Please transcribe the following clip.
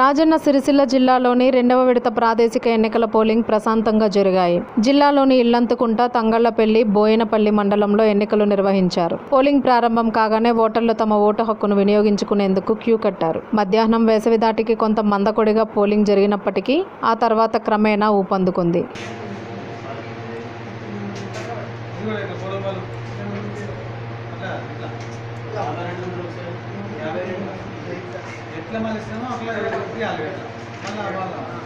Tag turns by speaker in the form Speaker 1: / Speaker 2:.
Speaker 1: రాజన్న సిరిసిల్ల జిల్లాలోని రెండవ విడత ప్రాదేశిక ఎన్నికల పోలింగ్ ప్రశాంతంగా జరిగాయి జిల్లాలోని ఇల్లంతుకుంట తంగళ్లపల్లి బోయనపల్లి మండలంలో ఎన్నికలు నిర్వహించారు పోలింగ్ ప్రారంభం కాగానే ఓటర్లు తమ ఓటు హక్కును వినియోగించుకునేందుకు క్యూ కట్టారు మధ్యాహ్నం వేసవి దాటికి కొంత మందకొడిగా పోలింగ్ జరిగినప్పటికీ ఆ తర్వాత క్రమేణా ఊపందుకుంది
Speaker 2: ఎట్లా మళ్ళీ ఇస్తామో అట్లా ఇవ్వాలి మళ్ళీ వాళ్ళ